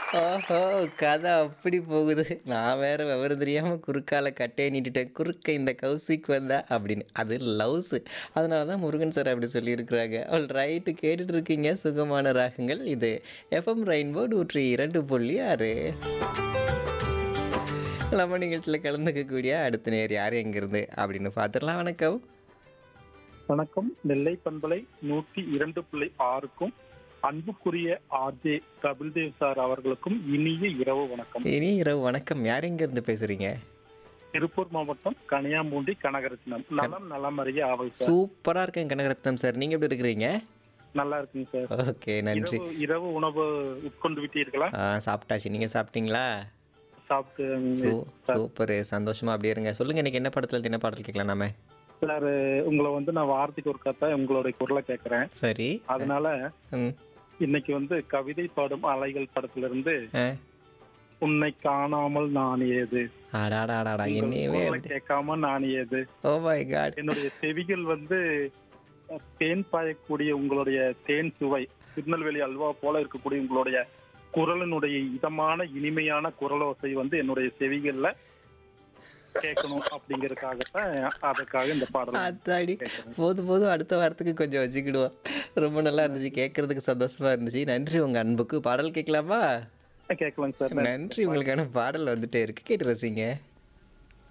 ஓஹோ! கதை அப்படி போகுது. நான் வேற விவரம் தெரியாம குறுக்கால கட்டைய நீட்டிட்டேன். குறுக்க இந்த கௌசிக் வந்தா அப்படின்னு. அது லவ்ஸு. அதனால தான் முருகன் சார் அப்படி சொல்லியிருக்கிறாங்க. ஆல் ரைட்டு கேட்டுட்டு இருக்கீங்க சுகமான ராகங்கள். இது எஃப்எம் ரெயின்போ 102.6 நம்ம நிகழ்ச்சியில கலந்துக்கக்கூடிய அடுத்த நேயர் யார் எங்கிருந்து அப்படின்னு பார்த்துடலாம். வணக்கம். வணக்கம் நெல்லை பண்பலை நூற்றி இரண்டு புள்ளி ஆறுக்கும் அன்புக்குரிய ஆர்ஜே கபில்தேவ் சார் அவர்களுக்கும் இனிய இரவு வணக்கம் இனி இரவு வணக்கம். யார் எங்கிருந்து பேசுறீங்க? திருப்பூர் மாவட்டம் கனியாம்பூண்டி கனகரத்னம் நலம் நலம் அறிய ஆவல் சார் சூப்பரா இருக்கேன் கனகரத்னம் சார். நீங்க எப்படி இருக்கிறீங்க? நல்லா இருக்குங்க சார் ஓகே நன்றி. இரவு இரவு உணவு உட்கொண்டு விட்டீர்களா ஆ சாப்பிட்டாச்சு. நீங்க சாப்பிட்டீங்களா? சாப்பிட்டு சூ சூப்பரு. சந்தோஷமா அப்படியே இருங்க. சொல்லுங்க இன்னைக்கு என்ன படத்துல இருந்து என்ன பாடல் கேட்கலாம் நாம? சார் உங்களை வந்து நான் வாரத்துக்கு ஒரு கதை உங்களுடைய குரலை கேட்கறேன் சரி. அதனால ம். இன்னைக்கு வந்து கவிதை பாடும் அலைகள் படத்துல இருந்து ஆ. உன்னை காணாமல் நான் ஏது அடாடாடாடா உங்கள் என்னையவே குரலை அப்படி கேட்காம நான் ஏது ஓ மை காட். என்னுடைய செவிகள் வந்து அஹ், தேன் பாயக்கூடிய உங்களுடைய தேன் சுவை திருநெல்வேலி அல்வா போல இருக்கக்கூடிய உங்களுடைய குரலினுடைய இதமான இனிமையான குரலோசை வந்து என்னுடைய செவிகள்ல கேட்கணும் அப்படிங்கறதுக்காகத்தான் அதுக்காக இந்த பாடல் அத்தாடி. கேட்கறேன் போதும் போதும் அடுத்த வாரத்துக்கு கொஞ்சம் வச்சுக்கிடுவோம். ரொம்ப நல்லா இருந்துச்சு. கேட்கறதுக்கு சந்தோஷமா இருந்துச்சு. நன்றி உங்க அன்புக்கு. பாடல் கேட்கலாமா? கேட்கலாங்க சார் நன்றி உங்களுக்கான பாடல் வந்துட்டே இருக்கு. கேட்டு ரசிங்க.